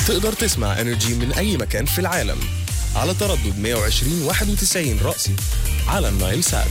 تقدر تسمع انرجي من اي مكان في العالم على تردد 120 91 رأسي على النايل سات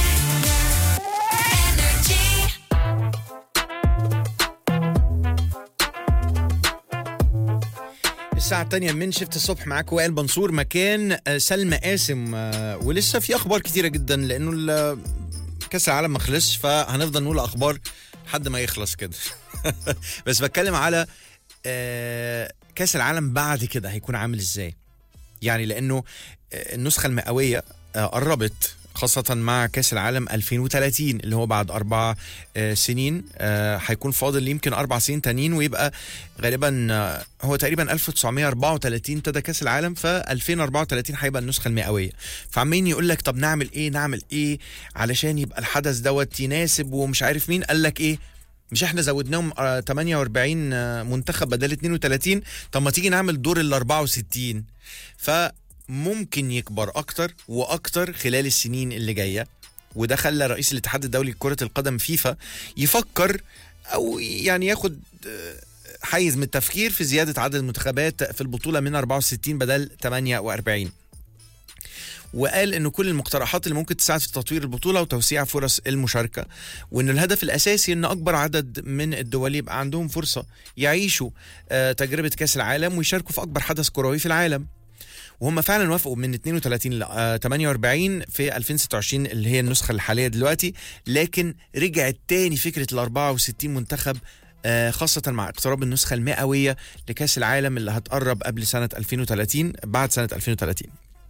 الساعة الثانية من شفت الصبح معاك وائل بنصور مكان آه، سلمى قاسم آه، ولسه في أخبار كتيرة جدا لأنه ال- كأس العالم ما خلصش فهنفضل نقول أخبار لحد ما يخلص كده بس بتكلم على آه، كأس العالم بعد كده هيكون عامل إزاي يعني لأنه آه، النسخة المئوية آه، قربت خاصة مع كأس العالم 2030 اللي هو بعد أربع آه، سنين آه، هيكون فاضل يمكن أربع سنين تانيين ويبقى غالبا آه، هو تقريبا 1934 ابتدى كأس العالم ف 2034 هيبقى النسخة المئوية فعمالين يقول لك طب نعمل إيه نعمل إيه علشان يبقى الحدث دوت يناسب ومش عارف مين قال لك إيه مش احنا زودناهم آه، 48 آه، منتخب بدل 32 طب ما تيجي نعمل دور ال 64 فممكن يكبر اكتر واكتر خلال السنين اللي جايه وده خلى رئيس الاتحاد الدولي لكره القدم فيفا يفكر او يعني ياخد آه، حيز من التفكير في زياده عدد المنتخبات في البطوله من 64 بدل 48 وقال انه كل المقترحات اللي ممكن تساعد في تطوير البطوله وتوسيع فرص المشاركه وان الهدف الاساسي ان اكبر عدد من الدول يبقى عندهم فرصه يعيشوا آه، تجربه كاس العالم ويشاركوا في اكبر حدث كروي في العالم وهم فعلا وافقوا من 32 ل آه، 48 في 2026 اللي هي النسخه الحاليه دلوقتي لكن رجعت تاني فكره ال 64 منتخب آه، خاصة مع اقتراب النسخة المئوية لكأس العالم اللي هتقرب قبل سنة 2030 بعد سنة 2030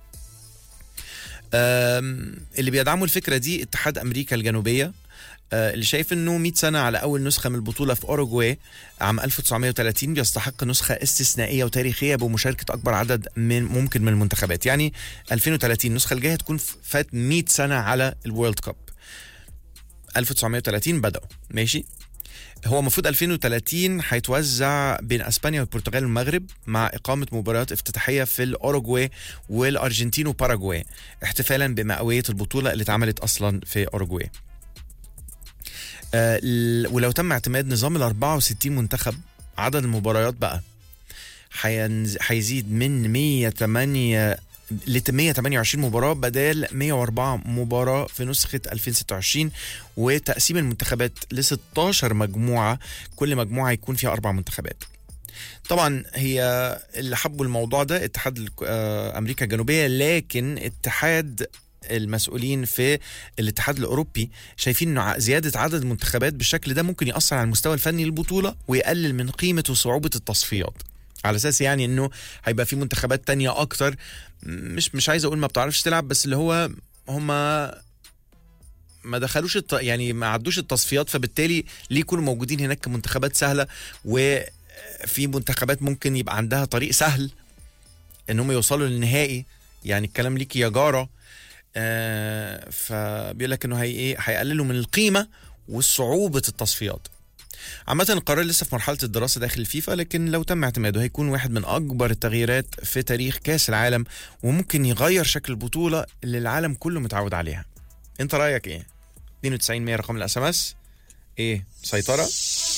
آم، اللي بيدعموا الفكرة دي اتحاد أمريكا الجنوبية آه، اللي شايف انه 100 سنه على اول نسخه من البطوله في اوروجواي عام 1930 بيستحق نسخه استثنائيه وتاريخيه بمشاركه اكبر عدد من ممكن من المنتخبات يعني 2030 النسخه الجايه هتكون ف- فات 100 سنه على الورلد كاب 1930 بدأوا ماشي هو المفروض 2030 هيتوزع بين اسبانيا والبرتغال والمغرب مع اقامه مباريات افتتاحيه في الاوروجواي والارجنتين وباراجواي احتفالا بمئويه البطوله اللي اتعملت اصلا في اوروجواي آه، ل- ولو تم اعتماد نظام ال 64 منتخب عدد المباريات بقى هينز- هيزيد من 108 ل 128 مباراة بدل 104 مباراة في نسخة 2026 وتقسيم المنتخبات ل 16 مجموعة كل مجموعة يكون فيها أربع منتخبات طبعا هي اللي حبوا الموضوع ده اتحاد الك- آه، أمريكا الجنوبية لكن اتحاد المسؤولين في الاتحاد الاوروبي شايفين انه ع- زياده عدد المنتخبات بالشكل ده ممكن ياثر على المستوى الفني للبطوله ويقلل من قيمه وصعوبه التصفيات على اساس يعني انه هيبقى في منتخبات تانية اكتر مش مش عايز اقول ما بتعرفش تلعب بس اللي هو هم ما دخلوش الت... يعني ما عدوش التصفيات فبالتالي ليه يكونوا موجودين هناك كمنتخبات سهله وفي منتخبات ممكن يبقى عندها طريق سهل ان هم يوصلوا للنهائي يعني الكلام ليك يا جاره آه فبيقول لك انه هي ايه هيقللوا من القيمه وصعوبه التصفيات عامة القرار لسه في مرحلة الدراسة داخل الفيفا لكن لو تم اعتماده هيكون واحد من أكبر التغييرات في تاريخ كأس العالم وممكن يغير شكل البطولة اللي العالم كله متعود عليها. أنت رأيك إيه؟ 92 100 رقم الاس ام اس ايه سيطرة